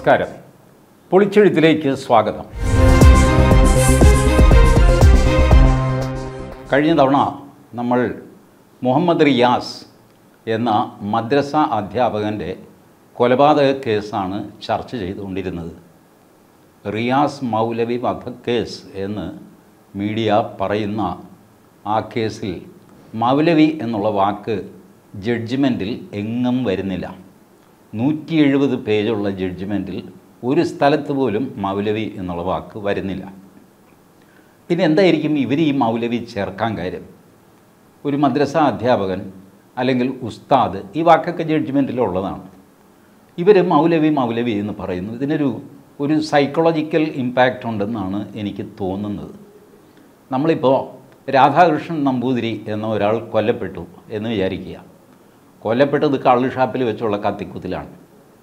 നമസ്കാരം പൊളിച്ചെഴുത്തിലേക്ക് സ്വാഗതം കഴിഞ്ഞ തവണ നമ്മൾ മുഹമ്മദ് റിയാസ് എന്ന മദ്രസ അധ്യാപകൻ്റെ കൊലപാതക കേസാണ് ചർച്ച ചെയ്തുകൊണ്ടിരുന്നത് റിയാസ് മൗലവി വധക്കേസ് എന്ന് മീഡിയ പറയുന്ന ആ കേസിൽ മൗലവി എന്നുള്ള വാക്ക് ജഡ്ജിമെൻറ്റിൽ എങ്ങും വരുന്നില്ല നൂറ്റി എഴുപത് പേജുള്ള ജഡ്ജിമെൻറ്റിൽ ഒരു സ്ഥലത്ത് പോലും മൗലവി എന്നുള്ള വാക്ക് വരുന്നില്ല പിന്നെ എന്തായിരിക്കും ഇവർ ഈ മൗലവി ചേർക്കാൻ കാര്യം ഒരു മദ്രസ അധ്യാപകൻ അല്ലെങ്കിൽ ഉസ്താദ് ഈ വാക്കൊക്കെ ജഡ്ജ്മെൻറ്റിലുള്ളതാണ് ഇവർ മൗലവി മൗലവി എന്ന് പറയുന്നു ഇതിനൊരു ഒരു സൈക്കോളജിക്കൽ ഇമ്പാക്റ്റ് ഉണ്ടെന്നാണ് എനിക്ക് തോന്നുന്നത് നമ്മളിപ്പോൾ രാധാകൃഷ്ണൻ നമ്പൂതിരി എന്ന ഒരാൾ കൊല്ലപ്പെട്ടു എന്ന് വിചാരിക്കുക കൊല്ലപ്പെട്ടത് കള്ള് ഷാപ്പിൽ വെച്ചുള്ള കത്തിക്കുത്തിലാണ്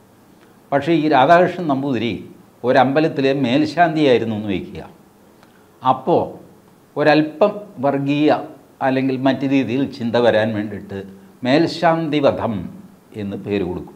പക്ഷേ ഈ രാധാകൃഷ്ണൻ നമ്പൂതിരി ഒരമ്പലത്തിലെ മേൽശാന്തിയായിരുന്നു എന്ന് വയ്ക്കുക അപ്പോൾ ഒരല്പം വർഗീയ അല്ലെങ്കിൽ മറ്റു രീതിയിൽ ചിന്ത വരാൻ വേണ്ടിയിട്ട് മേൽശാന്തിവധം എന്ന് പേര് കൊടുക്കും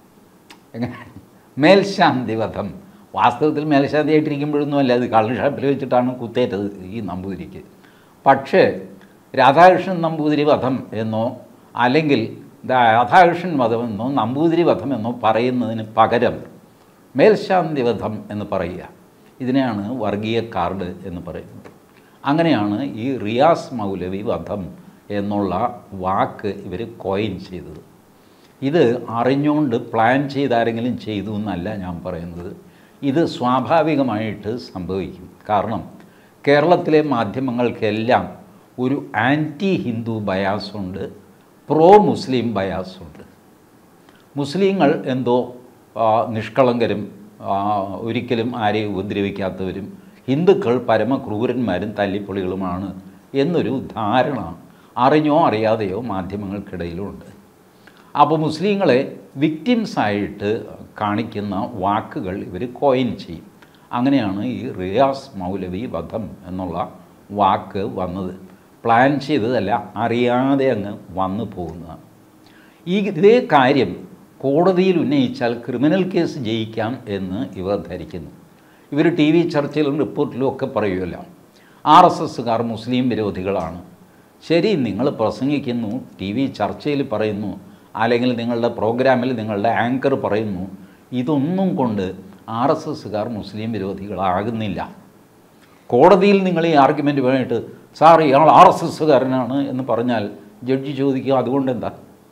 എങ്ങനെ മേൽശാന്തിവധം വാസ്തവത്തിൽ മേൽശാന്തിയായിട്ടിരിക്കുമ്പോഴൊന്നും അല്ല അത് കള്ള് ഷാപ്പിൽ വെച്ചിട്ടാണ് കുത്തേറ്റത് ഈ നമ്പൂതിരിക്ക് പക്ഷേ രാധാകൃഷ്ണൻ നമ്പൂതിരി വധം എന്നോ അല്ലെങ്കിൽ രാധാകൃഷ്ണൻ വധം എന്നോ നമ്പൂതിരി വധം എന്നോ പറയുന്നതിന് പകരം മേൽശാന്തി വധം എന്ന് പറയുക ഇതിനെയാണ് വർഗീയ കാർഡ് എന്ന് പറയുന്നത് അങ്ങനെയാണ് ഈ റിയാസ് മൗലവി വധം എന്നുള്ള വാക്ക് ഇവർ കോയിൻ ചെയ്തത് ഇത് അറിഞ്ഞുകൊണ്ട് പ്ലാൻ ചെയ്താരെങ്കിലും ചെയ്തു എന്നല്ല ഞാൻ പറയുന്നത് ഇത് സ്വാഭാവികമായിട്ട് സംഭവിക്കും കാരണം കേരളത്തിലെ മാധ്യമങ്ങൾക്കെല്ലാം ഒരു ആൻറ്റി ഹിന്ദു ബയാസുണ്ട് പ്രോ മുസ്ലിം ബയാസുണ്ട് മുസ്ലിങ്ങൾ എന്തോ ആ, നിഷ്കളങ്കരും ആ, ഒരിക്കലും ആരെയും ഉപദ്രവിക്കാത്തവരും ഹിന്ദുക്കൾ പരമക്രൂരന്മാരും തല്ലിപ്പൊളികളുമാണ് എന്നൊരു ധാരണ അറിഞ്ഞോ അറിയാതെയോ മാധ്യമങ്ങൾക്കിടയിലുണ്ട് അപ്പോൾ മുസ്ലിങ്ങളെ വിക്ടിംസായിട്ട് കാണിക്കുന്ന വാക്കുകൾ ഇവർ കോയിൻ ചെയ്യും അങ്ങനെയാണ് ഈ റിയാസ് മൗലവി വധം എന്നുള്ള വാക്ക് വന്നത് പ്ലാൻ ചെയ്തതല്ല അറിയാതെ അങ്ങ് വന്നു പോകുന്നതാണ് ഈ ഇതേ കാര്യം കോടതിയിൽ ഉന്നയിച്ചാൽ ക്രിമിനൽ കേസ് ജയിക്കാം എന്ന് ഇവർ ധരിക്കുന്നു ഇവർ ടി വി ചർച്ചയിലും റിപ്പോർട്ടിലും ഒക്കെ പറയുമല്ലോ ആർ എസ് എസ്സുകാർ മുസ്ലിം വിരോധികളാണ് ശരി നിങ്ങൾ പ്രസംഗിക്കുന്നു ടി വി ചർച്ചയിൽ പറയുന്നു അല്ലെങ്കിൽ നിങ്ങളുടെ പ്രോഗ്രാമിൽ നിങ്ങളുടെ ആങ്കർ പറയുന്നു ഇതൊന്നും കൊണ്ട് ആർ എസ് എസ്സുകാർ മുസ്ലിം വിരോധികളാകുന്നില്ല കോടതിയിൽ നിങ്ങൾ ഈ ആർഗ്യുമെൻ്റ് വേണ്ടിയിട്ട് സാർ ഇയാൾ ആർ എസ് എസ്സുകാരനാണ് എന്ന് പറഞ്ഞാൽ ജഡ്ജി ചോദിക്കുക അതുകൊണ്ട് എന്താ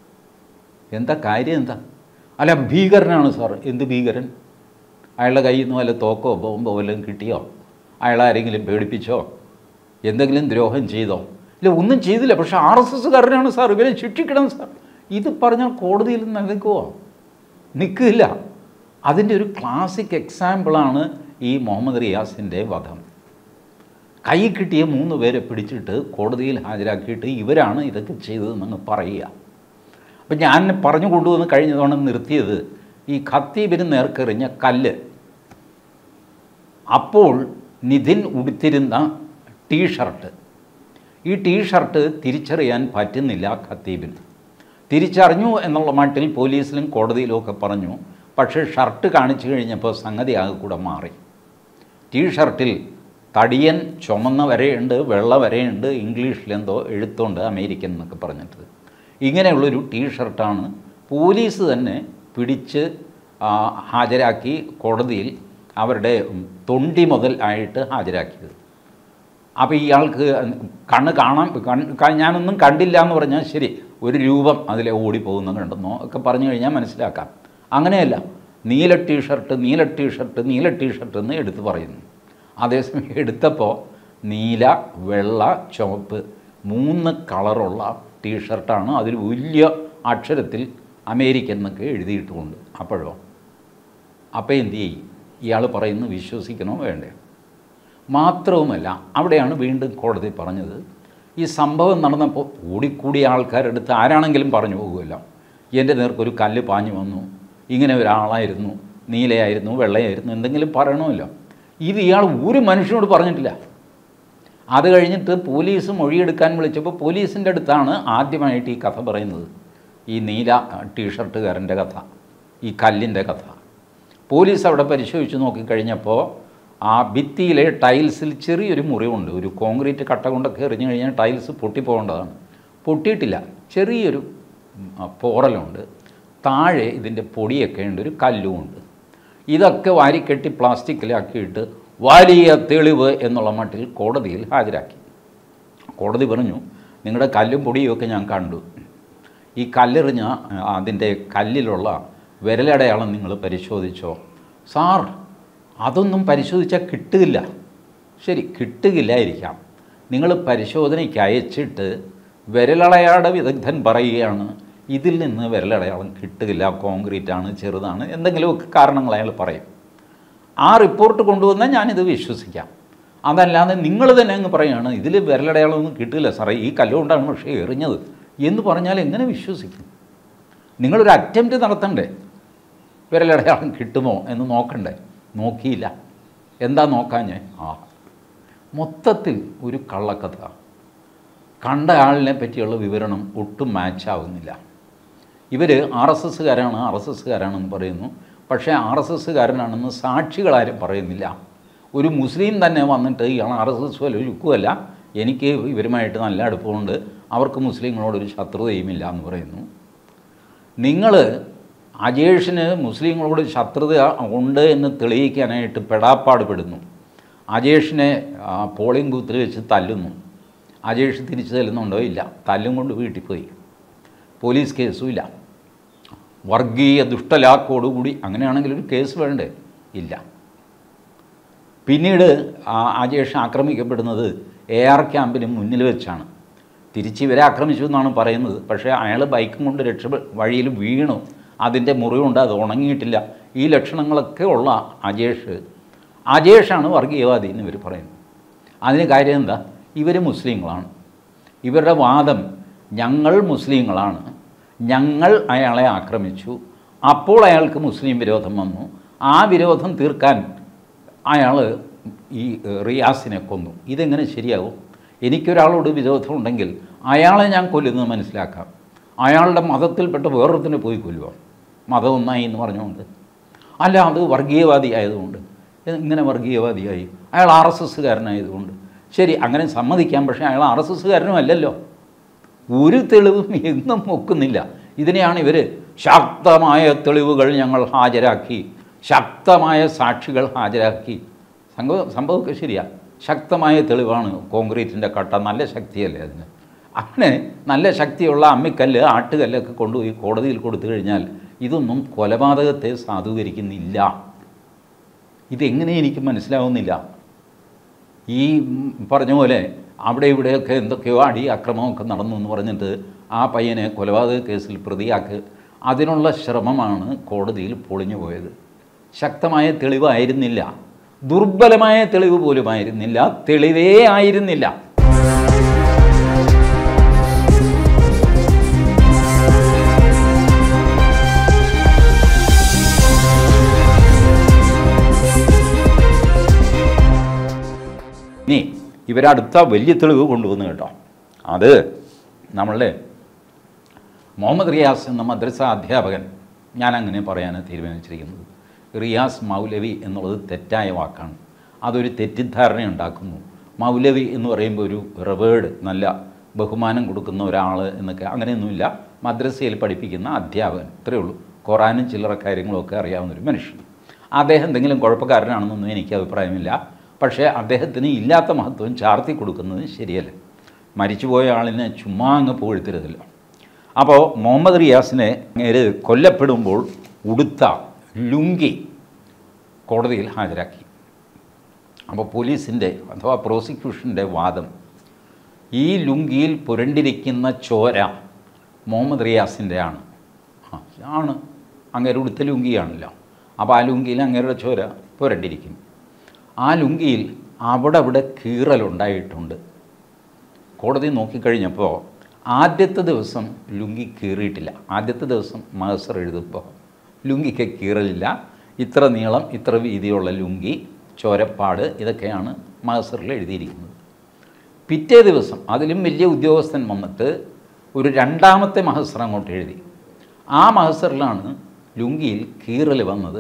എന്താ കാര്യം എന്താ അല്ല ഭീകരനാണ് സാർ എന്ത് ഭീകരൻ അയാളുടെ കയ്യിൽ നിന്ന് വല്ല തോക്കോ ബോംബോ വല്ലതും കിട്ടിയോ അയാളെ ആരെങ്കിലും പേടിപ്പിച്ചോ എന്തെങ്കിലും ദ്രോഹം ചെയ്തോ ഇല്ല ഒന്നും ചെയ്തില്ല പക്ഷേ ആർ എസ് എസ്സുകാരനാണ് സാർ ഇവരെ ശിക്ഷിക്കണം സാർ ഇത് പറഞ്ഞാൽ കോടതിയിൽ നിൽക്കുമോ നിൽക്കില്ല അതിൻ്റെ ഒരു ക്ലാസിക് എക്സാമ്പിളാണ് ഈ മുഹമ്മദ് റിയാസിൻ്റെ വധം കൈ കിട്ടിയ മൂന്ന് പേരെ പിടിച്ചിട്ട് കോടതിയിൽ ഹാജരാക്കിയിട്ട് ഇവരാണ് ഇതൊക്കെ ചെയ്തതെന്നങ്ങ് പറയുക അപ്പം ഞാൻ പറഞ്ഞു കൊണ്ടുവന്ന് കഴിഞ്ഞ തവണ നിർത്തിയത് ഈ ഖത്തീബിന് നേർക്കെറിഞ്ഞ കല്ല് അപ്പോൾ നിധിൻ ഉടുത്തിരുന്ന ടീഷർട്ട് ഈ ടീഷർട്ട് തിരിച്ചറിയാൻ പറ്റുന്നില്ല ഖത്തീബിന് തിരിച്ചറിഞ്ഞു എന്നുള്ള മട്ടിൽ പോലീസിലും കോടതിയിലും ഒക്കെ പറഞ്ഞു പക്ഷേ ഷർട്ട് കാണിച്ചു കഴിഞ്ഞപ്പോൾ സംഗതി ആകെ കൂടെ മാറി ടീഷർട്ടിൽ തടിയൻ ചുമന്ന വരെയുണ്ട് വെള്ള വരെയുണ്ട് ഇംഗ്ലീഷിലെന്തോ എഴുത്തുണ്ട് അമേരിക്കൻ എന്നൊക്കെ പറഞ്ഞിട്ട് ഇങ്ങനെയുള്ളൊരു ടീഷർട്ടാണ് പോലീസ് തന്നെ പിടിച്ച് ആ, ഹാജരാക്കി കോടതിയിൽ അവരുടെ തൊണ്ടി മുതൽ ആയിട്ട് ഹാജരാക്കിയത് അപ്പോൾ ഇയാൾക്ക് കണ്ണ് കാണാൻ കൺ ക- ഞാനൊന്നും കണ്ടില്ല എന്ന് പറഞ്ഞാൽ ശരി ഒരു രൂപം അതിലെ ഓടിപ്പോകുന്ന കണ്ടെന്നോ ഒക്കെ പറഞ്ഞു കഴിഞ്ഞാൽ മനസ്സിലാക്കാം അങ്ങനെയല്ല നീല ടീഷർട്ട് നീല ടീഷർട്ട് നീല ടീഷർട്ട് എന്ന് എടുത്ത് പറയുന്നു അതേസമയം എടുത്തപ്പോൾ നീല വെള്ള ചുവപ്പ് മൂന്ന് കളറുള്ള ടീഷർട്ടാണ് അതിൽ വലിയ അക്ഷരത്തിൽ അമേരിക്കൻ എന്നൊക്കെ എഴുതിയിട്ടുമുണ്ട് അപ്പോഴോ അപ്പോൾ എന്ത് ചെയ്യും ഇയാൾ പറയുന്നു വിശ്വസിക്കണോ വേണ്ടേ മാത്രവുമല്ല അവിടെയാണ് വീണ്ടും കോടതി പറഞ്ഞത് ഈ സംഭവം നടന്നപ്പോൾ ഓടിക്കൂടിയ ആൾക്കാരെടുത്ത് ആരാണെങ്കിലും പറഞ്ഞു പോകുമല്ലോ എൻ്റെ നേർക്കൊരു കല്ല് പാഞ്ഞു വന്നു ഇങ്ങനെ ഒരാളായിരുന്നു നീലയായിരുന്നു വെള്ളയായിരുന്നു എന്തെങ്കിലും പറയണമല്ലോ ഇത് ഇയാൾ ഒരു മനുഷ്യനോട് പറഞ്ഞിട്ടില്ല അത് കഴിഞ്ഞിട്ട് പോലീസ് മൊഴിയെടുക്കാൻ വിളിച്ചപ്പോൾ പോലീസിൻ്റെ അടുത്താണ് ആദ്യമായിട്ട് ഈ കഥ പറയുന്നത് ഈ നീല ടീഷർട്ടുകാരൻ്റെ കഥ ഈ കല്ലിൻ്റെ കഥ പോലീസ് അവിടെ പരിശോധിച്ച് നോക്കിക്കഴിഞ്ഞപ്പോൾ ആ ഭിത്തിയിലെ ടൈൽസിൽ ചെറിയൊരു മുറിവുണ്ട് ഒരു കോൺക്രീറ്റ് കട്ട കൊണ്ടൊക്കെ എറിഞ്ഞു കഴിഞ്ഞാൽ ടൈൽസ് പൊട്ടിപ്പോകേണ്ടതാണ് പൊട്ടിയിട്ടില്ല ചെറിയൊരു ഉം, ആ, പോറലുണ്ട് താഴെ ഇതിൻ്റെ പൊടിയൊക്കെ ഉണ്ട് ഒരു കല്ലുമുണ്ട് ഇതൊക്കെ വാരിക്കെട്ടി പ്ലാസ്റ്റിക്കിലാക്കിയിട്ട് വലിയ തെളിവ് എന്നുള്ള മട്ടിൽ കോടതിയിൽ ഹാജരാക്കി കോടതി പറഞ്ഞു നിങ്ങളുടെ കല്ലും പൊടിയും ഒക്കെ ഞാൻ കണ്ടു ഈ കല്ലെറിഞ്ഞ ആ, അതിൻ്റെ കല്ലിലുള്ള വിരലടയാളം നിങ്ങൾ പരിശോധിച്ചോ സാർ അതൊന്നും പരിശോധിച്ചാൽ കിട്ടുകയില്ല ശരി കിട്ടുകയില്ലായിരിക്കാം നിങ്ങൾ പരിശോധനയ്ക്ക് അയച്ചിട്ട് വിരലടയാള വിദഗ്ധൻ പറയുകയാണ് ഇതിൽ നിന്ന് വിരലടയാളം കിട്ടുകയില്ല കോൺക്രീറ്റ് ആണ് ചെറുതാണ് എന്തെങ്കിലുമൊക്കെ കാരണങ്ങൾ അയാൾ പറയും ആ റിപ്പോർട്ട് കൊണ്ടുവന്നാൽ ഞാനിത് വിശ്വസിക്കാം അതല്ലാതെ നിങ്ങൾ തന്നെ അങ്ങ് പറയുകയാണ് ഇതിൽ വിരലടയാളമൊന്നും കിട്ടില്ല സാറേ ഈ കല്ലുകൊണ്ടാണ് പക്ഷേ എറിഞ്ഞത് എന്ന് പറഞ്ഞാൽ എങ്ങനെ വിശ്വസിക്കും നിങ്ങളൊരു അറ്റംപ്റ്റ് നടത്തണ്ടേ വിരലടയാളം കിട്ടുമോ എന്ന് നോക്കണ്ടേ നോക്കിയില്ല എന്താ നോക്കാഞ്ഞേ ആ മൊത്തത്തിൽ ഒരു കള്ളക്കഥ കണ്ട ആളിനെ പറ്റിയുള്ള വിവരണം ഒട്ടും മാച്ച് ആവുന്നില്ല ഇവർ ആർ എസ് എസ്സുകാരാണ് ആർ എസ് എസ്സുകാരാണെന്ന് പറയുന്നു പക്ഷേ ആർ എസ് എസ്സുകാരനാണെന്ന് സാക്ഷികളാരും പറയുന്നില്ല ഒരു മുസ്ലിം തന്നെ വന്നിട്ട് ഇയാൾ ആർ എസ് എസ് വല്ല യുക്കുമല്ല എനിക്ക് ഇവരുമായിട്ട് നല്ല അടുപ്പമുണ്ട് അവർക്ക് മുസ്ലിങ്ങളോടൊരു ശത്രുതയുമില്ല എന്ന് പറയുന്നു നിങ്ങൾ അജേഷിന് മുസ്ലിങ്ങളോട് ശത്രുത ഉണ്ട് എന്ന് തെളിയിക്കാനായിട്ട് പെടാപ്പാട് പെടുന്നു അജേഷിനെ ആ, പോളിംഗ് ബൂത്തിൽ വെച്ച് തല്ലുന്നു അജേഷ് തിരിച്ചു തല്ലുന്നുണ്ടോ ഇല്ല തല്ലും കൊണ്ട് വീട്ടിൽ പോയി പോലീസ് കേസും ഇല്ല വർഗീയ ദുഷ്ടലാക്കോടുകൂടി അങ്ങനെയാണെങ്കിൽ ഒരു കേസ് വേണ്ടേ ഇല്ല പിന്നീട് ആ അജേഷ് ആക്രമിക്കപ്പെടുന്നത് എ ആർ ക്യാമ്പിന് മുന്നിൽ വെച്ചാണ് തിരിച്ച് ഇവരെ ആക്രമിച്ചു എന്നാണ് പറയുന്നത് പക്ഷേ അയാൾ ബൈക്കും കൊണ്ട് രക്ഷപ്പെ വഴിയിൽ വീണു അതിൻ്റെ മുറിവുണ്ട് അത് ഉണങ്ങിയിട്ടില്ല ഈ ലക്ഷണങ്ങളൊക്കെ ഉള്ള അജേഷ് അജേഷാണ് വർഗീയവാദി എന്ന് ഇവർ പറയുന്നു അതിന് കാര്യം എന്താ ഇവർ മുസ്ലിങ്ങളാണ് ഇവരുടെ വാദം ഞങ്ങൾ മുസ്ലിങ്ങളാണ് ഞങ്ങൾ അയാളെ ആക്രമിച്ചു അപ്പോൾ അയാൾക്ക് മുസ്ലിം വിരോധം വന്നു ആ വിരോധം തീർക്കാൻ അയാൾ ഈ ഏഹ്, റിയാസിനെ കൊന്നു ഇതെങ്ങനെ ശരിയാവും എനിക്കൊരാളോട് വിരോധമുണ്ടെങ്കിൽ അയാളെ ഞാൻ കൊല്ലുന്നത് മനസ്സിലാക്കാം അയാളുടെ മതത്തിൽപ്പെട്ട വേറൊരുത്തിനെ പോയി കൊല്ലുക മതം ഒന്നായി എന്ന് പറഞ്ഞുകൊണ്ട് അല്ല അത് വർഗീയവാദി ആയതുകൊണ്ട് ഇങ്ങനെ വർഗീയവാദിയായി അയാൾ ആർ എസ് എസ്സുകാരനായതുകൊണ്ട് ശരി അങ്ങനെ സമ്മതിക്കാം പക്ഷേ അയാൾ ആർ എസ് എസ്സുകാരനും അല്ലല്ലോ ഒരു തെളിവും എന്നും ഒക്കുന്നില്ല ഇതിനെയാണ് ഇവർ ശക്തമായ തെളിവുകൾ ഞങ്ങൾ ഹാജരാക്കി ശക്തമായ സാക്ഷികൾ ഹാജരാക്കി സംഭവം സംഭവമൊക്കെ ശരിയാ ശക്തമായ തെളിവാണ് കോൺക്രീറ്റിൻ്റെ കട്ട നല്ല ശക്തിയല്ലേ അതിന് അങ്ങനെ നല്ല ശക്തിയുള്ള അമ്മിക്കല്ല് ആട്ടുകല്ലൊക്കെ കൊണ്ടുപോയി കോടതിയിൽ കൊടുത്തു കഴിഞ്ഞാൽ ഇതൊന്നും കൊലപാതകത്തെ സാധൂകരിക്കുന്നില്ല ഇതെങ്ങനെ എനിക്ക് മനസ്സിലാവുന്നില്ല ഈ ഉം, പറഞ്ഞ പോലെ അവിടെ ഇവിടെയൊക്കെ എന്തൊക്കെയോ അടി അക്രമമൊക്കെ നടന്നു എന്ന് പറഞ്ഞിട്ട് ആ പയ്യനെ കൊലപാതക കേസിൽ പ്രതിയാക്ക് അതിനുള്ള ശ്രമമാണ് കോടതിയിൽ പൊളിഞ്ഞു പോയത് ശക്തമായ തെളിവായിരുന്നില്ല ദുർബലമായ തെളിവ് പോലുമായിരുന്നില്ല തെളിവേ ആയിരുന്നില്ല ഇനി ഇവരടുത്ത വലിയ തെളിവ് കൊണ്ടുവന്നു കേട്ടോ അത് നമ്മളുടെ മുഹമ്മദ് റിയാസ് എന്ന മദ്രസ അധ്യാപകൻ ഞാൻ അങ്ങനെ പറയാൻ തീരുമാനിച്ചിരിക്കുന്നത് റിയാസ് മൗലവി എന്നുള്ളത് തെറ്റായ വാക്കാണ് അതൊരു തെറ്റിദ്ധാരണ ഉണ്ടാക്കുന്നു മൗലവി എന്ന് പറയുമ്പോൾ ഒരു റിവേർഡ് നല്ല ബഹുമാനം കൊടുക്കുന്ന ഒരാൾ എന്നൊക്കെ അങ്ങനെയൊന്നുമില്ല മദ്രസയിൽ പഠിപ്പിക്കുന്ന അധ്യാപകൻ ഇത്രയേ ഉള്ളൂ ഖുറാനും ചില്ലറ കാര്യങ്ങളൊക്കെ അറിയാവുന്ന ഒരു മനുഷ്യൻ അദ്ദേഹം എന്തെങ്കിലും കുഴപ്പക്കാരനാണെന്നൊന്നും എനിക്ക് അഭിപ്രായമില്ല പക്ഷേ അദ്ദേഹത്തിന് ഇല്ലാത്ത മഹത്വം ചാർത്തി കൊടുക്കുന്നത് ശരിയല്ല മരിച്ചുപോയ ആളിനെ ചുമ്മാ അങ്ങ് പുകഴ്ത്തരുതല്ലോ അപ്പോൾ മുഹമ്മദ് റിയാസിനെ അങ്ങേര് കൊല്ലപ്പെടുമ്പോൾ ഉടുത്ത ലുങ്കി കോടതിയിൽ ഹാജരാക്കി അപ്പോൾ പോലീസിൻ്റെ അഥവാ പ്രോസിക്യൂഷൻ്റെ വാദം ഈ ലുങ്കിയിൽ പുരണ്ടിരിക്കുന്ന ചോര മുഹമ്മദ് റിയാസിൻ്റെ ആണ് ആ ആണ് അങ്ങേര് ഉടുത്ത ലുങ്കിയാണല്ലോ അപ്പോൾ ആ ലുങ്കിയിൽ അങ്ങേരുടെ ചോര പുരണ്ടിരിക്കും ആ ലുങ്കിയിൽ അവിടെ അവിടെ കീറലുണ്ടായിട്ടുണ്ട് കോടതി നോക്കിക്കഴിഞ്ഞപ്പോൾ ആദ്യത്തെ ദിവസം ലുങ്കി കീറിയിട്ടില്ല ആദ്യത്തെ ദിവസം മഹസർ എഴുതുമ്പോൾ ലുങ്കിക്ക് കീറലില്ല ഇത്ര നീളം ഇത്ര വീതിയുള്ള ലുങ്കി ചോരപ്പാട് ഇതൊക്കെയാണ് മഹസറിൽ എഴുതിയിരിക്കുന്നത് പിറ്റേ ദിവസം അതിലും വലിയ ഉദ്യോഗസ്ഥൻ വന്നിട്ട് ഒരു രണ്ടാമത്തെ മഹസർ അങ്ങോട്ട് എഴുതി ആ മഹസറിലാണ് ലുങ്കിയിൽ കീറൽ വന്നത്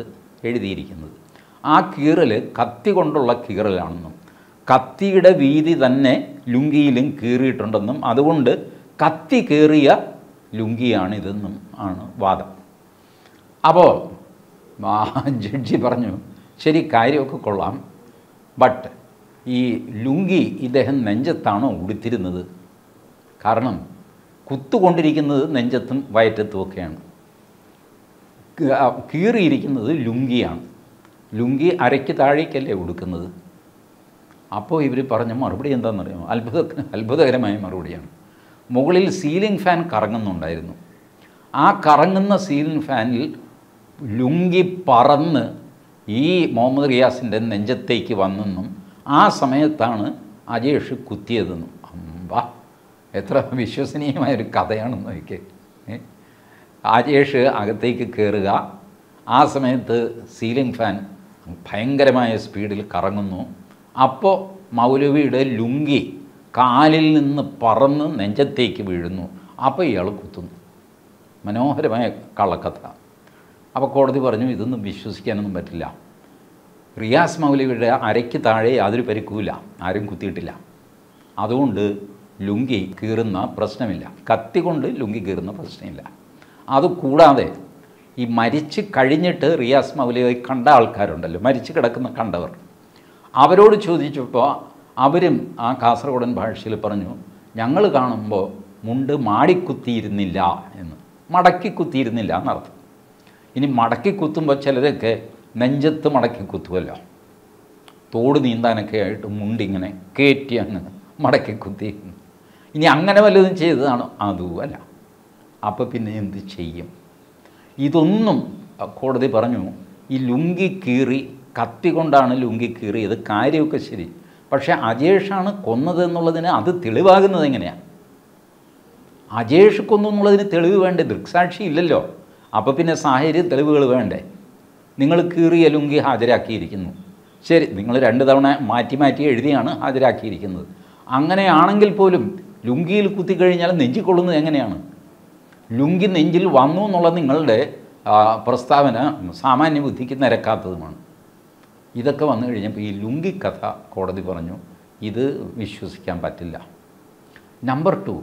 എഴുതിയിരിക്കുന്നത് ആ കീറൽ കത്തി കൊണ്ടുള്ള കീറലാണെന്നും കത്തിയുടെ വീതി തന്നെ ലുങ്കിയിലും കീറിയിട്ടുണ്ടെന്നും അതുകൊണ്ട് കത്തി കീറിയ ലുങ്കിയാണിതെന്നും ആണ് വാദം അപ്പോൾ ആ ജഡ്ജി പറഞ്ഞു ശരി കാര്യമൊക്കെ കൊള്ളാം ബട്ട് ഈ ലുങ്കി ഇദ്ദേഹം നെഞ്ചത്താണോ ഉടുത്തിരുന്നത് കാരണം കുത്തുകൊണ്ടിരിക്കുന്നത് നെഞ്ചത്തും വയറ്റത്തും ഒക്കെയാണ് ക- ആ, കീറിയിരിക്കുന്നത് ലുങ്കിയാണ് ലുങ്കി അരയ്ക്ക് താഴേക്കല്ലേ ഉടുക്കുന്നത് അപ്പോൾ ഇവർ പറഞ്ഞ മറുപടി എന്താണെന്നറിയാമോ അത്ഭുത അത്ഭുതകരമായ മറുപടിയാണ് മുകളിൽ സീലിംഗ് ഫാൻ കറങ്ങുന്നുണ്ടായിരുന്നു ആ കറങ്ങുന്ന സീലിംഗ് ഫാനിൽ ലുങ്കി പറന്ന് ഈ മുഹമ്മദ് റിയാസിൻ്റെ നെഞ്ചത്തേക്ക് വന്നെന്നും ആ സമയത്താണ് അജേഷ് കുത്തിയതെന്നും അമ്പാ എത്ര വിശ്വസനീയമായ ഒരു കഥയാണെന്ന് നോക്കിയേ ഏ? അജേഷ് അകത്തേക്ക് കയറുക ആ സമയത്ത് സീലിംഗ് ഫാൻ ഭയങ്കരമായ സ്പീഡിൽ കറങ്ങുന്നു അപ്പോൾ മൗലവിയുടെ ലുങ്കി കാലിൽ നിന്ന് പറന്ന് നെഞ്ചത്തേക്ക് വീഴുന്നു അപ്പോൾ ഇയാൾ കുത്തുന്നു മനോഹരമായ കള്ളക്കഥ അപ്പോൾ കോടതി പറഞ്ഞു ഇതൊന്നും വിശ്വസിക്കാനൊന്നും പറ്റില്ല റിയാസ് മൗലവിയുടെ അരയ്ക്ക് താഴെ യാതൊരു പരിക്കുമില്ല ആരും കുത്തിയിട്ടില്ല അതുകൊണ്ട് ലുങ്കി കീറുന്ന പ്രശ്നമില്ല കത്തി കൊണ്ട് ലുങ്കി കീറുന്ന പ്രശ്നമില്ല അതുകൂടാതെ ഈ മരിച്ച് കഴിഞ്ഞിട്ട് റിയാസ് മൗലവിയെ കണ്ട ആൾക്കാരുണ്ടല്ലോ മരിച്ച് കിടക്കുന്ന കണ്ടവർ അവരോട് ചോദിച്ചപ്പോൾ അവരും ആ കാസർഗോഡൻ ഭാഷയിൽ പറഞ്ഞു ഞങ്ങൾ കാണുമ്പോൾ മുണ്ട് മാടിക്കുത്തിയിരുന്നില്ല എന്ന് മടക്കി കുത്തിയിരുന്നില്ല എന്നർത്ഥം ഇനി മടക്കി കുത്തുമ്പോൾ ചിലരൊക്കെ നെഞ്ചത്ത് മടക്കി കുത്തുമല്ലോ തോട് നീന്താനൊക്കെ ആയിട്ട് മുണ്ടിങ്ങനെ കയറ്റി അങ്ങ് മടക്കി കുത്തി ഇനി അങ്ങനെ വല്ലതും ചെയ്തതാണോ അതുമല്ല അപ്പോൾ പിന്നെ എന്ത് ചെയ്യും ഇതൊന്നും കോടതി പറഞ്ഞു ഈ ലുങ്കി കീറി കത്തി കൊണ്ടാണ് ലുങ്കി കീറിയത് കാര്യമൊക്കെ ശരി പക്ഷേ അജേഷാണ് കൊന്നത് എന്നുള്ളതിന് അത് തെളിവാകുന്നത് എങ്ങനെയാണ് അജേഷ് കൊന്നു എന്നുള്ളതിന് തെളിവ് വേണ്ടേ ദൃക്സാക്ഷി ഇല്ലല്ലോ അപ്പോൾ പിന്നെ സാഹചര്യ തെളിവുകൾ വേണ്ടേ നിങ്ങൾ കീറിയ ലുങ്കി ഹാജരാക്കിയിരിക്കുന്നു ശരി നിങ്ങൾ രണ്ട് തവണ മാറ്റി മാറ്റി എഴുതിയാണ് ഹാജരാക്കിയിരിക്കുന്നത് അങ്ങനെയാണെങ്കിൽ പോലും ലുങ്കിയിൽ കുത്തിക്കഴിഞ്ഞാൽ നെഞ്ചിക്കൊള്ളുന്നത് എങ്ങനെയാണ് ലുങ്കി നെഞ്ചിൽ വന്നു എന്നുള്ള നിങ്ങളുടെ ആ, പ്രസ്താവന സാമാന്യ ബുദ്ധിക്ക് നിരക്കാത്തതുമാണ് ഇതൊക്കെ വന്നു കഴിഞ്ഞപ്പോൾ ഈ ലുങ്കി കഥ കോടതി പറഞ്ഞു ഇത് വിശ്വസിക്കാൻ പറ്റില്ല നമ്പർ ടു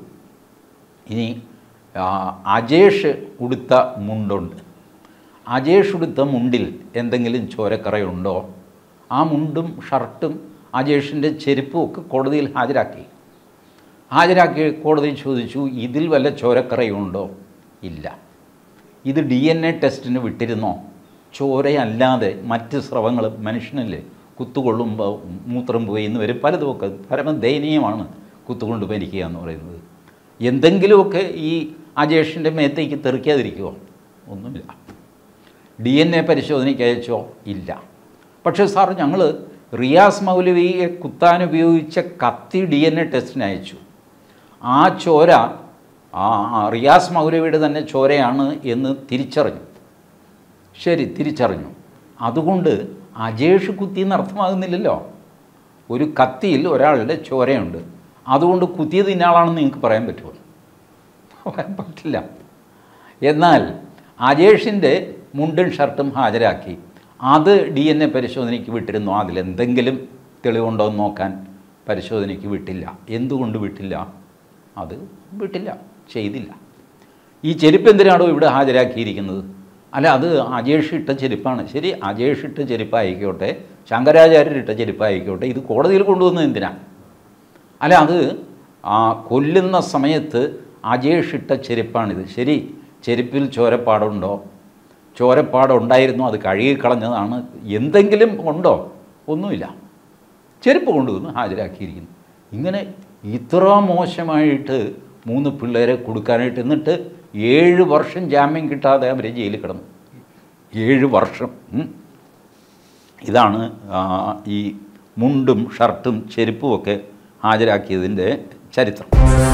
ഇനി ആ, അജേഷ് ഉടുത്ത മുണ്ടുണ്ട് അജേഷ് ഉടുത്ത മുണ്ടിൽ എന്തെങ്കിലും ചോരക്കറയുണ്ടോ ആ മുണ്ടും ഷർട്ടും അജേഷിൻ്റെ ചെരുപ്പും ഒക്കെ കോടതിയിൽ ഹാജരാക്കി ഹാജരാക്കി കോടതി ചോദിച്ചു ഇതിൽ വല്ല ചോരക്കറയുണ്ടോ ഇല്ല ഇത് ഡി എൻ എ ടെസ്റ്റിന് വിട്ടിരുന്നോ ചോരയല്ലാതെ മറ്റ് സ്രവങ്ങൾ മനുഷ്യനല്ലേ കുത്തുകൊള്ളുമ്പോൾ മൂത്രം പോയി എന്ന് വരും പലതുമൊക്കെ പരമദയനീയമാണ് കുത്തുകൊണ്ട് മരിക്കുക എന്ന് പറയുന്നത് എന്തെങ്കിലുമൊക്കെ ഈ അജേഷിൻ്റെ മേത്തേക്ക് തെറിക്കാതിരിക്കുമോ ഒന്നുമില്ല ഡി എൻ എ പരിശോധനയ്ക്ക് അയച്ചോ ഇല്ല പക്ഷേ സാർ ഞങ്ങൾ റിയാസ് മൗലവിയെ കുത്താൻ ഉപയോഗിച്ച കത്തി ഡി എൻ എ ടെസ്റ്റിന് അയച്ചു ആ ചോര ആ ആ റിയാസ് മൗലവിയുടെ തന്നെ ചോരയാണ് എന്ന് തിരിച്ചറിഞ്ഞു ശരി തിരിച്ചറിഞ്ഞു അതുകൊണ്ട് അജേഷ് കുത്തി എന്നർത്ഥമാകുന്നില്ലല്ലോ ഒരു കത്തിയിൽ ഒരാളുടെ ചോരയുണ്ട് അതുകൊണ്ട് കുത്തിയത് ഇന്നയാളാണെന്ന് നിങ്ങൾക്ക് പറയാൻ പറ്റുമോ പറയാൻ പറ്റില്ല എന്നാൽ അജേഷിൻ്റെ മുണ്ടും ഷർട്ടും ഹാജരാക്കി അത് ഡി എൻ എ പരിശോധനയ്ക്ക് വിട്ടിരുന്നു അതിലെന്തെങ്കിലും തെളിവുണ്ടോ എന്ന് നോക്കാൻ പരിശോധനയ്ക്ക് വിട്ടില്ല എന്തുകൊണ്ട് വിട്ടില്ല അത് വിട്ടില്ല ചെയ്തില്ല ഈ ചെരുപ്പ് എന്തിനാണോ ഇവിടെ ഹാജരാക്കിയിരിക്കുന്നത് അല്ല അത് അജേഷ് ഇട്ട ചെരുപ്പാണ് ശരി അജേഷ് ഇട്ട ചെരുപ്പായിക്കോട്ടെ ശങ്കരാചാര്യർ ഇട്ട ചെരുപ്പായിക്കോട്ടെ ഇത് കോടതിയിൽ കൊണ്ടുവന്നത് എന്തിനാണ് അല്ല അത് ആ കൊല്ലുന്ന സമയത്ത് അജേഷ് ഇട്ട ചെരുപ്പാണിത് ശരി ചെരുപ്പിൽ ചോരപ്പാടുണ്ടോ ചോരപ്പാടുണ്ടായിരുന്നു അത് കഴുകിക്കളഞ്ഞതാണ് എന്തെങ്കിലും ഉണ്ടോ ഒന്നുമില്ല ചെരുപ്പ് കൊണ്ടുവന്ന് ഹാജരാക്കിയിരിക്കുന്നു ഇങ്ങനെ ഇത്ര മോശമായിട്ട് മൂന്ന് പിള്ളേരെ കൊടുക്കാനായിട്ട് എന്നിട്ട് ഏഴ് വർഷം ജാമ്യം കിട്ടാതെ അവർ ജയിലിൽ കിടന്നു ഏഴ് വർഷം ഉം. ഇതാണ് ആ, ഈ മുണ്ടും ഷർട്ടും ചെരുപ്പുമൊക്കെ ഹാജരാക്കിയതിൻ്റെ ചരിത്രം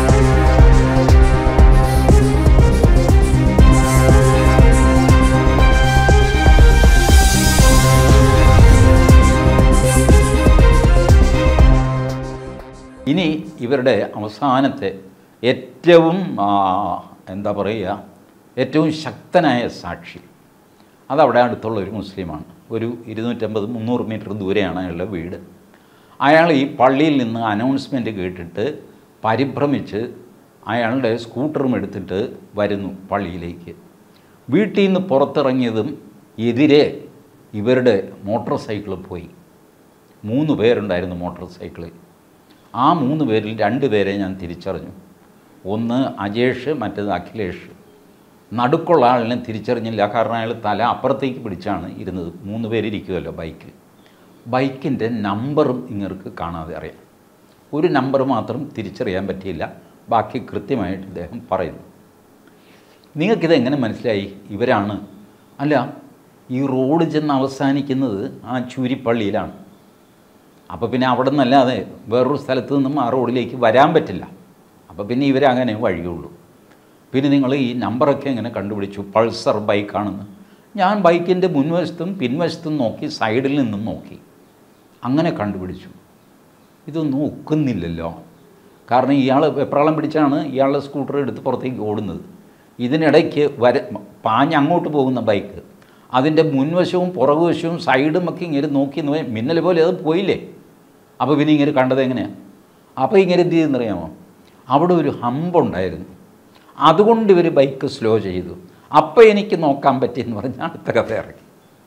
ഇനി ഇവരുടെ അവസാനത്തെ ഏറ്റവും ആ, എന്താ പറയുക ഏറ്റവും ശക്തനായ സാക്ഷി അതവിടെ അടുത്തുള്ള ഒരു മുസ്ലിമാണ് ഒരു ഇരുന്നൂറ്റമ്പത് മുന്നൂറ് മീറ്റർ ദൂരെയാണ് അയാളുടെ വീട് അയാൾ ഈ പള്ളിയിൽ നിന്ന് അനൗൺസ്മെൻറ്റ് കേട്ടിട്ട് പരിഭ്രമിച്ച് അയാളുടെ സ്കൂട്ടറും എടുത്തിട്ട് വരുന്നു പള്ളിയിലേക്ക് വീട്ടിൽ നിന്ന് പുറത്തിറങ്ങിയതും എതിരെ ഇവരുടെ മോട്ടോർ സൈക്കിൾ പോയി മൂന്ന് പേരുണ്ടായിരുന്നു മോട്ടോർ സൈക്കിളിൽ ആ മൂന്ന് പേരിൽ രണ്ട് പേരെ ഞാൻ തിരിച്ചറിഞ്ഞു ഒന്ന് അജേഷ് മറ്റേത് അഖിലേഷ് നടുക്കുള്ള ആളിനെ തിരിച്ചറിഞ്ഞില്ല കാരണം അയാൾ തല അപ്പുറത്തേക്ക് പിടിച്ചാണ് ഇരുന്നത് മൂന്ന് പേരിയ്ക്കുമല്ലോ ബൈക്കിൽ ബൈക്കിൻ്റെ നമ്പറും ഇങ്ങർക്ക് കാണാതെ അറിയാം ഒരു നമ്പർ മാത്രം തിരിച്ചറിയാൻ പറ്റിയില്ല ബാക്കി കൃത്യമായിട്ട് ഇദ്ദേഹം പറയുന്നു നിങ്ങൾക്കിത് എങ്ങനെ മനസ്സിലായി ഇവരാണ് അല്ല ഈ റോഡ് ചെന്ന് അവസാനിക്കുന്നത് ആ ചൂരിപ്പള്ളിയിലാണ് അപ്പോൾ പിന്നെ അവിടെ നിന്നല്ലാതെ വേറൊരു സ്ഥലത്ത് നിന്നും ആ റോഡിലേക്ക് വരാൻ പറ്റില്ല അപ്പോൾ പിന്നെ ഇവരങ്ങനെ വഴിയുള്ളൂ പിന്നെ നിങ്ങൾ ഈ നമ്പറൊക്കെ എങ്ങനെ കണ്ടുപിടിച്ചു പൾസർ ബൈക്കാണെന്ന് ഞാൻ ബൈക്കിൻ്റെ മുൻവശത്തും പിൻവശത്തും നോക്കി സൈഡിൽ നിന്നും നോക്കി അങ്ങനെ കണ്ടുപിടിച്ചു ഇതൊന്നും ഒക്കുന്നില്ലല്ലോ കാരണം ഇയാൾ വെപ്രാളം പിടിച്ചാണ് ഇയാളുടെ സ്കൂട്ടർ എടുത്ത് പുറത്തേക്ക് ഓടുന്നത് ഇതിനിടയ്ക്ക് വര പാഞ്ഞ് അങ്ങോട്ട് പോകുന്ന ബൈക്ക് അതിൻ്റെ മുൻവശവും പുറകുവശവും സൈഡും ഒക്കെ ഇങ്ങനെ നോക്കി നോ- മിന്നൽ പോലെ അത് പോയില്ലേ അപ്പോൾ പിന്നെ ഇങ്ങനെ കണ്ടത് എങ്ങനെയാണ് അപ്പോൾ ഇങ്ങനെ എന്ത് ചെയ്തെന്നറിയാമോ അവിടെ ഒരു ഹമ്പുണ്ടായിരുന്നു അതുകൊണ്ട് ഇവർ ബൈക്ക് സ്ലോ ചെയ്തു അപ്പോൾ എനിക്ക് നോക്കാൻ പറ്റിയെന്ന് പറഞ്ഞാൽ അടുത്ത കഥ ഇറങ്ങി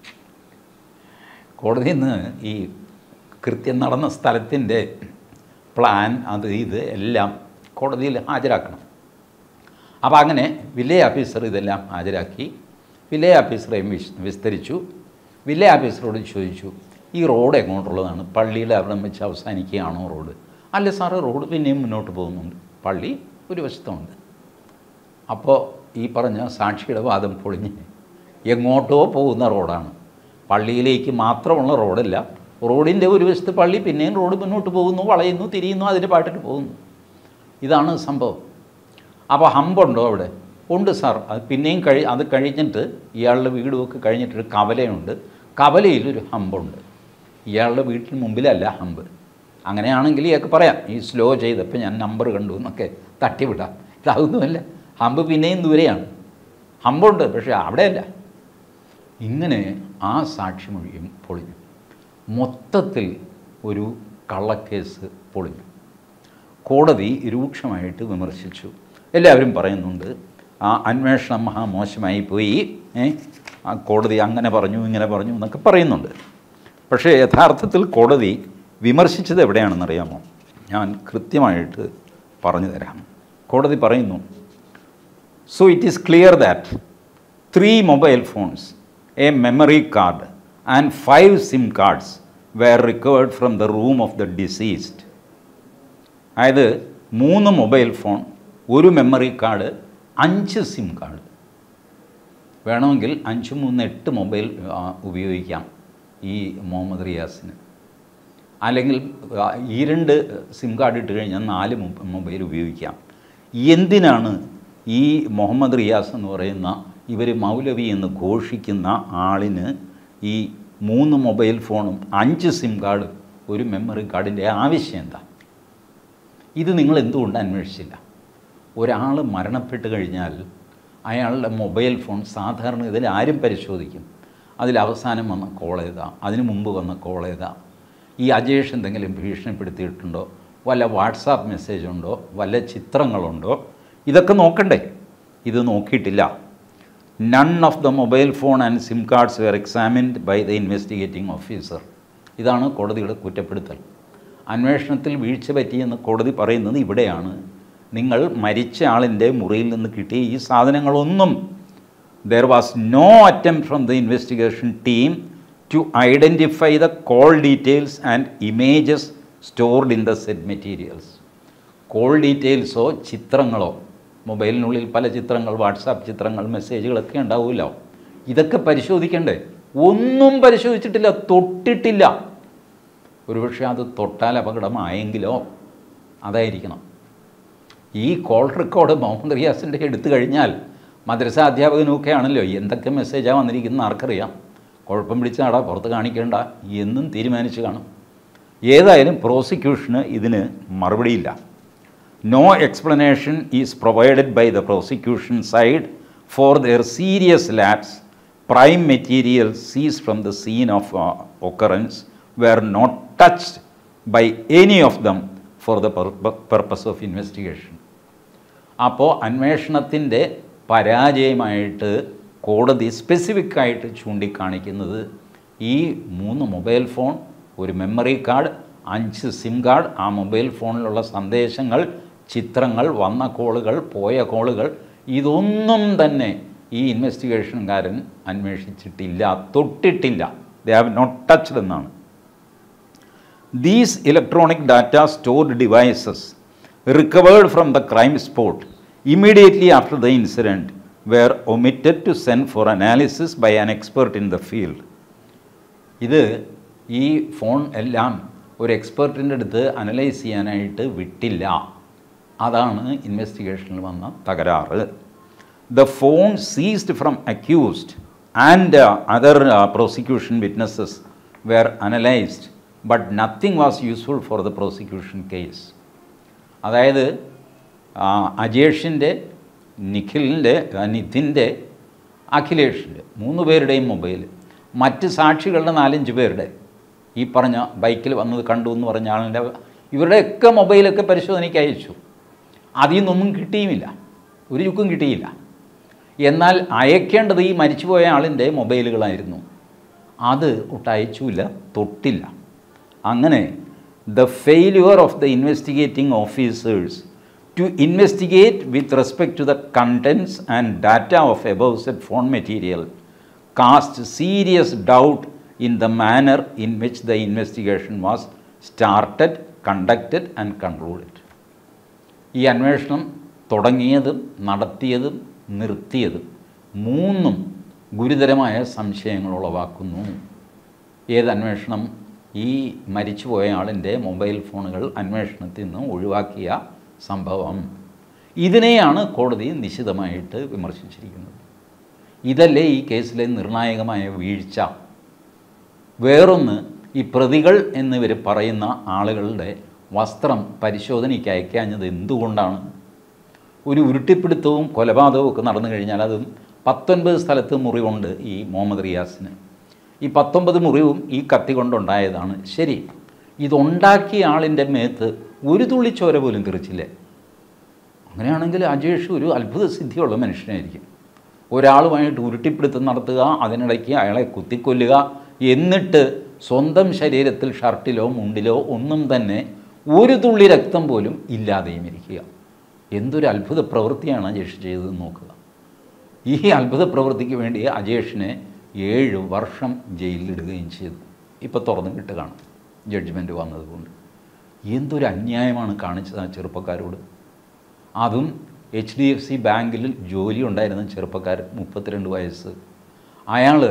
കോടതിയിൽ നിന്ന് ഈ കൃത്യം നടന്ന സ്ഥലത്തിൻ്റെ പ്ലാൻ അത് ഇത് എല്ലാം കോടതിയിൽ ഹാജരാക്കണം അപ്പോൾ അങ്ങനെ വില്ലേജ് ഓഫീസർ ഇതെല്ലാം ഹാജരാക്കി വില്ലേജ് ഓഫീസറെയും വിശ് വിസ്തരിച്ചു വില്ലേജ് ഓഫീസറോട് ചോദിച്ചു ഈ റോഡ് എങ്ങോട്ടുള്ളതാണ് പള്ളിയുടെ അവിടെ വെച്ച് അവസാനിക്കുകയാണോ റോഡ് അല്ല സാറ് റോഡ് പിന്നെയും മുന്നോട്ട് പോകുന്നുണ്ട് പള്ളി ഒരു വശത്തുണ്ട് അപ്പോൾ ഈ പറഞ്ഞ സാക്ഷിയുടെ വാദം പൊളിഞ്ഞ് എങ്ങോട്ടോ പോകുന്ന റോഡാണ് പള്ളിയിലേക്ക് മാത്രമുള്ള റോഡല്ല റോഡിൻ്റെ ഒരു വശത്ത് പള്ളി പിന്നെയും റോഡ് മുന്നോട്ട് പോകുന്നു വളയുന്നു തിരിയുന്നു അതിൻ്റെ പാട്ടിട്ട് പോകുന്നു ഇതാണ് സംഭവം അപ്പോൾ ഹമ്പുണ്ടോ അവിടെ ഉണ്ട് സാർ അത് പിന്നെയും കഴി അത് കഴിഞ്ഞിട്ട് ഇയാളുടെ വീടുമൊക്കെ കഴിഞ്ഞിട്ടൊരു കവലയുണ്ട് കവലയിൽ ഒരു ഹമ്പുണ്ട് ഇയാളുടെ വീട്ടിന് മുമ്പിലല്ല ഹമ്പ് അങ്ങനെയാണെങ്കിൽ ഇയാൾക്ക് പറയാം ഈ സ്ലോ ചെയ്തപ്പോൾ ഞാൻ നമ്പർ കണ്ടു എന്നൊക്കെ തട്ടിവിടാം ഇതാവുന്നുമല്ല ഹമ്പ് പിന്നെയും ദൂരെയാണ് ഹമ്പുണ്ട് പക്ഷേ അവിടെയല്ല ഇങ്ങനെ ആ സാക്ഷിമൊഴിയും പൊളിഞ്ഞു മൊത്തത്തിൽ ഒരു കള്ളക്കേസ് പൊളിഞ്ഞു കോടതി രൂക്ഷമായിട്ട് വിമർശിച്ചു എല്ലാവരും പറയുന്നുണ്ട് ആ അന്വേഷണം മഹാ മോശമായി പോയി ഏ ആ കോടതി അങ്ങനെ പറഞ്ഞു ഇങ്ങനെ പറഞ്ഞു എന്നൊക്കെ പറയുന്നുണ്ട് പക്ഷേ യഥാർത്ഥത്തിൽ കോടതി വിമർശിച്ചത് എവിടെയാണെന്നറിയാമോ ഞാൻ കൃത്യമായിട്ട് പറഞ്ഞു തരാം കോടതി പറയുന്നു So it is clear that three mobile phones, a memory card, and five SIM cards were recovered from the room of the deceased. അതായത് മൂന്ന് മൊബൈൽ ഫോൺ ഒരു മെമ്മറി കാർഡ് അഞ്ച് സിം കാർഡ് വേണമെങ്കിൽ അഞ്ച് മൂന്ന് എട്ട് മൊബൈൽ ആ, ഉപയോഗിക്കാം ഈ മുഹമ്മദ് റിയാസിന് അല്ലെങ്കിൽ ആ, ഈ രണ്ട് സിം കാർഡ് ഇട്ട് കഴിഞ്ഞാൽ നാല് മൊ- മൊബൈൽ ഉപയോഗിക്കാം എന്തിനാണ് ഈ മുഹമ്മദ് റിയാസ് എന്ന് പറയുന്ന ഇവർ മൗലവി എന്ന് ഘോഷിക്കുന്ന ആളിന് ഈ മൂന്ന് മൊബൈൽ ഫോണും അഞ്ച് സിം കാർഡും ഒരു മെമ്മറി കാർഡിൻ്റെ ആവശ്യം എന്താ ഇത് നിങ്ങൾ എന്തുകൊണ്ട് അന്വേഷിച്ചില്ല ഒരാൾ മരണപ്പെട്ട് കഴിഞ്ഞാൽ അയാളുടെ മൊബൈൽ ഫോൺ സാധാരണ ഇതിൽ ആരും പരിശോധിക്കും അതിൽ അവസാനം വന്ന കോൾ ഏതാ അതിന് മുമ്പ് വന്ന കോൾ ഏതാ ഈ അജേഷ് എന്തെങ്കിലും ഭീഷണിപ്പെടുത്തിയിട്ടുണ്ടോ വല്ല വാട്സാപ്പ് മെസ്സേജ് ഉണ്ടോ വല്ല ചിത്രങ്ങളുണ്ടോ ഇതൊക്കെ നോക്കണ്ടേ ഇത് നോക്കിയിട്ടില്ല none of the mobile phone and SIM cards were examined by the investigating officer ഇതാണ് കോടതിയുടെ കുറ്റപ്പെടുത്തൽ അന്വേഷണത്തിൽ വീഴ്ച പറ്റിയെന്ന് കോടതി പറയുന്നത് ഇവിടെയാണ് നിങ്ങൾ മരിച്ച ആളിൻ്റെ മുറിയിൽ നിന്ന് കിട്ടിയ ഈ സാധനങ്ങളൊന്നും there was no attempt from the investigation team to identify the call details and images stored in the said materials call ഡീറ്റെയിൽസോ ചിത്രങ്ങളോ മൊബൈലിനുള്ളിൽ പല ചിത്രങ്ങൾ വാട്സാപ്പ് ചിത്രങ്ങൾ മെസ്സേജുകളൊക്കെ ഉണ്ടാവുമല്ലോ ഇതൊക്കെ പരിശോധിക്കണ്ടേ ഒന്നും പരിശോധിച്ചിട്ടില്ല തൊട്ടിട്ടില്ല ഒരുപക്ഷെ അത് തൊട്ടാൽ അപകടമായെങ്കിലോ അതായിരിക്കണം ഈ കോൾ റെക്കോർഡ് മുഹമ്മദ് റിയാസിൻ്റെ എടുത്തു കഴിഞ്ഞാൽ മദ്രസ അധ്യാപകനുമൊക്കെ ആണല്ലോ എന്തൊക്കെ മെസ്സേജാണ് വന്നിരിക്കുന്നത് ആർക്കറിയാം കുഴപ്പം പിടിച്ച നാടാ പുറത്ത് കാണിക്കേണ്ട എന്നും തീരുമാനിച്ച് കാണും ഏതായാലും പ്രോസിക്യൂഷന് ഇതിന് മറുപടിയില്ല no explanation is provided by the prosecution side for their serious lapse prime materials seized from the scene of uh, occurrence were not touched by any of them for the purpo- purpose of investigation. അപ്പോൾ അന്വേഷണത്തിൻ്റെ പരാജയമായിട്ട് കോടതി specific ആയിട്ട് ചൂണ്ടിക്കാണിക്കുന്നത് ഈ മൂന്ന് mobile phone ഒരു memory card അഞ്ച് SIM card ആ മൊബൈൽ ഫോണിലുള്ള സന്ദേശങ്ങൾ ചിത്രങ്ങൾ വന്ന കോളുകൾ പോയ കോളുകൾ ഇതൊന്നും തന്നെ ഈ ഇൻവെസ്റ്റിഗേഷൻകാരൻ അന്വേഷിച്ചിട്ടില്ല തൊട്ടിട്ടില്ല ദേ ഹാവ് നോട്ട് ടച്ച്ഡ് എന്നാണ് These electronic data stored devices recovered from the crime spot immediately after the incident were omitted to send for analysis by an expert in the field. ഇത് ഈ ഫോൺ എല്ലാം ഒരു എക്സ്പെർട്ടിൻ്റെ അടുത്ത് analyse ചെയ്യാനായിട്ട് വിട്ടില്ല അതാണ് ഇൻവെസ്റ്റിഗേഷനിൽ വന്ന തകരാറ് the phone seized from accused and other prosecution witnesses were analysed but nothing was useful for the prosecution case അതായത് ആ, അജേഷിൻ്റെ നിഖിലിൻ്റെ ആ, നിതിൻ്റെ അഖിലേഷിൻ്റെ മൂന്ന് പേരുടെയും മൊബൈൽ മറ്റ് സാക്ഷികളുടെ നാലഞ്ച് പേരുടെ ഈ പറഞ്ഞ ബൈക്കിൽ വന്നത് കണ്ടു എന്ന് പറഞ്ഞ ആളിൻ്റെ ഇവരുടെയൊക്കെ മൊബൈലൊക്കെ പരിശോധനയ്ക്ക് അയച്ചു അതിൽ നിന്നൊന്നും കിട്ടിയുമില്ല ഒരു ചുക്കും കിട്ടിയില്ല എന്നാൽ അയക്കേണ്ടത് ഈ മരിച്ചുപോയ ആളിൻ്റെ മൊബൈലുകളായിരുന്നു അത് ഒട്ടയച്ചുമില്ല തൊട്ടില്ല അങ്ങനെ the failure of the investigating officers to investigate with respect to the contents and data of above said phone material cast serious doubt in the manner in which the investigation was started conducted and concluded ഈ അന്വേഷണം തുടങ്ങിയതും നടത്തിയതും നിർത്തിയതും മൂന്നും ഗുരുതരമായ സംശയങ്ങൾ ഉളവാക്കുന്നു ഏത് അന്വേഷണം ഈ മരിച്ചുപോയ ആളിൻ്റെ മൊബൈൽ ഫോണുകൾ അന്വേഷണത്തിൽ നിന്ന് ഒഴിവാക്കിയ സംഭവം ഇതിനെയാണ് കോടതി നിശിതമായിട്ട് വിമർശിച്ചിരിക്കുന്നത് ഇതല്ലേ ഈ കേസിലെ നിർണായകമായ വീഴ്ച വേറൊന്ന് ഈ പ്രതികൾ എന്നിവർ പറയുന്ന ആളുകളുടെ വസ്ത്രം പരിശോധനയ്ക്ക് അയക്കാഞ്ഞത് എന്തുകൊണ്ടാണ് ഒരു ഉരുട്ടിപ്പിടുത്തവും കൊലപാതകവും ഒക്കെ നടന്നു കഴിഞ്ഞാൽ അതും പത്തൊൻപത് സ്ഥലത്ത് മുറിവുണ്ട് ഈ മുഹമ്മദ് റിയാസിന് ഈ പത്തൊമ്പത് മുറിവും ഈ കത്തി കൊണ്ടുണ്ടായതാണ് ശരി ഇതുണ്ടാക്കിയ ആളിൻ്റെ മേത്ത് ഒരു തുള്ളി ചോര പോലും തെറിച്ചില്ലേ അങ്ങനെയാണെങ്കിൽ അജേഷ് ഒരു അത്ഭുത സിദ്ധിയുള്ള മനുഷ്യനായിരിക്കും ഒരാളുമായിട്ട് ഉരുട്ടിപ്പിടുത്തം നടത്തുക അതിനിടയ്ക്ക് അയാളെ കുത്തിക്കൊല്ലുക എന്നിട്ട് സ്വന്തം ശരീരത്തിൽ ഷർട്ടിലോ മുണ്ടിലോ ഒന്നും തന്നെ ഒരു തുള്ളി രക്തം പോലും ഇല്ലാതെയും ഇരിക്കുക എന്തൊരു അത്ഭുത പ്രവൃത്തിയാണ് അജേഷ് ചെയ്തത് നോക്കുക ഈ അത്ഭുത പ്രവൃത്തിക്ക് വേണ്ടി അജേഷിനെ ഏഴ് വർഷം ജയിലിലിടുകയും ചെയ്തു ഇപ്പോൾ തുറന്നു കിട്ട് കാണും ജഡ്ജ്മെൻറ്റ് വന്നതുകൊണ്ട് എന്തൊരു അന്യായമാണ് കാണിച്ചത് ആ ചെറുപ്പക്കാരോട് അതും എച്ച് ഡി എഫ് സി ബാങ്കിൽ ജോലി ഉണ്ടായിരുന്ന ചെറുപ്പക്കാരൻ മുപ്പത്തിരണ്ട് വയസ്സ് അയാൾ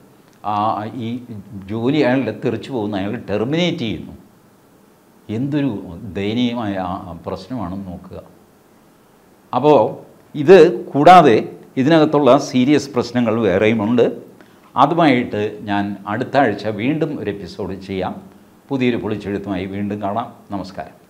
ഈ ജോലി അയാളുടെ തെറിച്ചു പോകുന്ന അയാൾ ടെർമിനേറ്റ് ചെയ്യുന്നു എന്തൊരു ദയനീയമായ ആ- ആ പ്രശ്നമാണെന്ന് നോക്കുക അപ്പോൾ ഇത് കൂടാതെ ഇതിനകത്തുള്ള സീരിയസ് പ്രശ്നങ്ങൾ വേറെയുമുണ്ട് അതുമായിട്ട് ഞാൻ അടുത്ത ആഴ്ച വീണ്ടും ഒരു എപ്പിസോഡ് ചെയ്യാം പുതിയൊരു പൊളിച്ചെഴുത്തുമായി വീണ്ടും കാണാം നമസ്കാരം